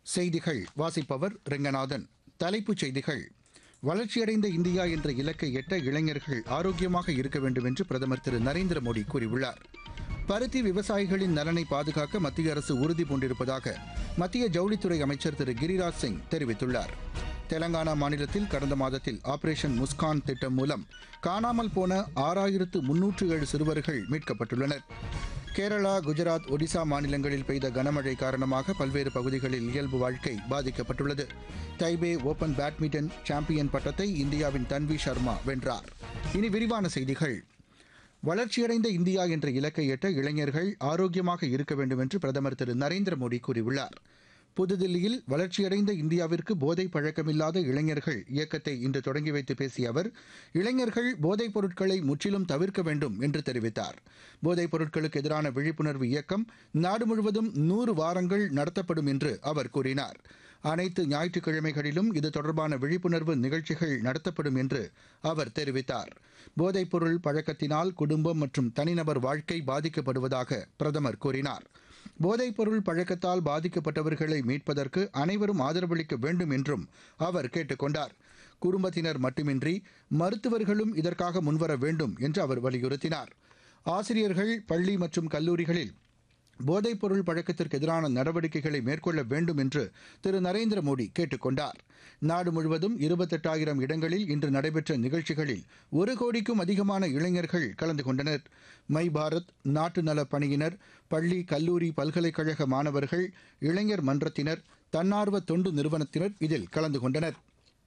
செய்திகள் வாசிப்பவர் ரெங்கநாதன் தலைப்புச் செய்திகள் வளர்ச்சியடைந்த இந்தியா என்ற இலக்கை எட்ட இளைஞர்கள் ஆரோக்கியமாக இருக்க வேண்டும் என்று பிரதமர் திரு நரேந்திர மோடி கூறியுள்ளார் பருத்தி விவசாயிகளின் நலனை பாதுகாக்க மத்திய அரசு உறுதி பூண்டிருப்பதாக மத்திய ஜவுளித்துறை அமைச்சர் திரு கிரிராஜ் சிங் தெரிவித்துள்ளார் தெலங்கானா மாநிலத்தில் கடந்த மாதத்தில் ஆபரேஷன் முஸ்கான் திட்டம் மூலம் காணாமல் போன ஆறாயிரத்து முன்னூற்று ஏழு சிறுவர்கள் மீட்கப்பட்டுள்ளனர் கேரளா குஜராத் ஒடிசா மாநிலங்களில் பெய்த கனமழை காரணமாக பல்வேறு பகுதிகளில் இயல்பு வாழ்க்கை பாதிக்கப்பட்டுள்ளது தைபே ஓபன் பேட்மிண்டன் சாம்பியன் பட்டத்தை இந்தியாவின் தன்வி சர்மா வென்றார் இனி விரிவான செய்திகள் வளர்ச்சியடைந்த இந்தியா என்ற இலக்கை எட்ட இளைஞர்கள் ஆரோக்கியமாக இருக்க வேண்டும் என்று பிரதமர் திரு நரேந்திர மோடி கூறியுள்ளார் புதுதில்லியில் வளர்ச்சியடைந்த இந்தியாவிற்கு போதை பழக்கமில்லாத இளைஞர்கள் இயக்கத்தை இன்று தொடங்கி வைத்து பேசிய அவர் இளைஞர்கள் போதைப் பொருட்களை முற்றிலும் தவிர்க்க வேண்டும் என்று தெரிவித்தார் போதைப் பொருட்களுக்கு எதிரான விழிப்புணர்வு இயக்கம் நாடு முழுவதும் நூறு வாரங்கள் நடத்தப்படும் என்று அவர் கூறினார் அனைத்து ஞாயிற்றுக்கிழமைகளிலும் இது தொடர்பான விழிப்புணர்வு நிகழ்ச்சிகள் நடத்தப்படும் என்று அவர் தெரிவித்தார் போதைப்பொருள் பழக்கத்தினால் குடும்பம் மற்றும் தனிநபர் வாழ்க்கை பாதிக்கப்படுவதாக பிரதமர் கூறினார் போதைப்பொருள் பழக்கத்தால் பாதிக்கப்பட்டவர்களை மீட்பதற்கு அனைவரும் ஆதரவளிக்க வேண்டும் என்றும் அவர் கேட்டுக்கொண்டார் குடும்பத்தினர் மட்டுமின்றி மருத்துவர்களும் இதற்காக முன்வர வேண்டும் என்று அவர் வலியுறுத்தினார் ஆசிரியர்கள் பள்ளி மற்றும் கல்லூரிகளில் போதைப்பொருள் பழக்கத்திற்கு எதிரான நடவடிக்கைகளை மேற்கொள்ள வேண்டும் என்று திரு நரேந்திர மோடி கேட்டுக் கொண்டார் நாடு முழுவதும் இருபத்தெட்டாயிரம் இடங்களில் இன்று நடைபெற்ற நிகழ்ச்சிகளில் ஒரு கோடிக்கும் அதிகமான இளைஞர்கள் கலந்து கொண்டனர் மை பாரத் நாட்டு நலப் பணியினர் பள்ளி கல்லூரி பல்கலைக்கழக மாணவர்கள் இளைஞர் மன்றத்தினர் தன்னார்வ தொண்டு நிறுவனத்தினர் இதில் கலந்து கொண்டனர்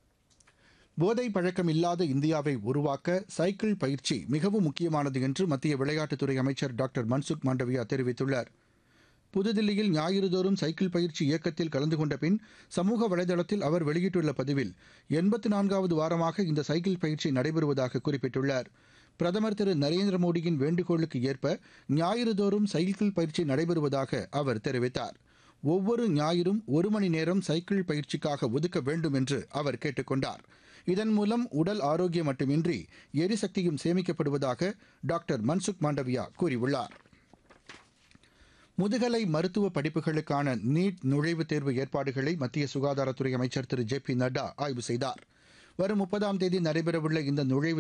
போதை பழக்கம் இல்லாத இந்தியாவை உருவாக்க சைக்கிள் பயிற்சி மிகவும் முக்கியமானது என்று மத்திய விளையாட்டுத்துறை அமைச்சர் டாக்டர் மன்சுக் மாண்டவியா தெரிவித்துள்ளார் புதுதில்லியில் ஞாயிறுதோறும் சைக்கிள் பயிற்சி இயக்கத்தில் கலந்து கொண்ட பின் சமூக வலைதளத்தில் அவர் வெளியிட்டுள்ள பதிவில் எண்பத்து நான்காவது வாரமாக இந்த சைக்கிள் பயிற்சி நடைபெறுவதாக குறிப்பிட்டுள்ளார் பிரதமர் திரு நரேந்திர மோடியின் வேண்டுகோளுக்கு ஏற்ப ஞாயிறுதோறும் சைக்கிள் பயிற்சி நடைபெறுவதாக அவர் தெரிவித்தார் ஒவ்வொரு ஞாயிறும் ஒரு மணி நேரம் சைக்கிள் பயிற்சிக்காக ஒதுக்க வேண்டும் என்று அவர் கேட்டுக்கொண்டார் இதன் மூலம் உடல் ஆரோக்கியம் மட்டுமின்றி எரிசக்தியும் சேமிக்கப்படுவதாக டாக்டர் மன்சுக் மாண்டவியா கூறியுள்ளார் முதுகலை மருத்துவ படிப்புகளுக்கான நீட் நுழைவுத் தேர்வு ஏற்பாடுகளை மத்திய சுகாதாரத்துறை அமைச்சர் திரு ஜே பி நட்டா ஆய்வு செய்தார் வரும் முப்பதாம் தேதி நடைபெறவுள்ள இந்த நுழைவுத்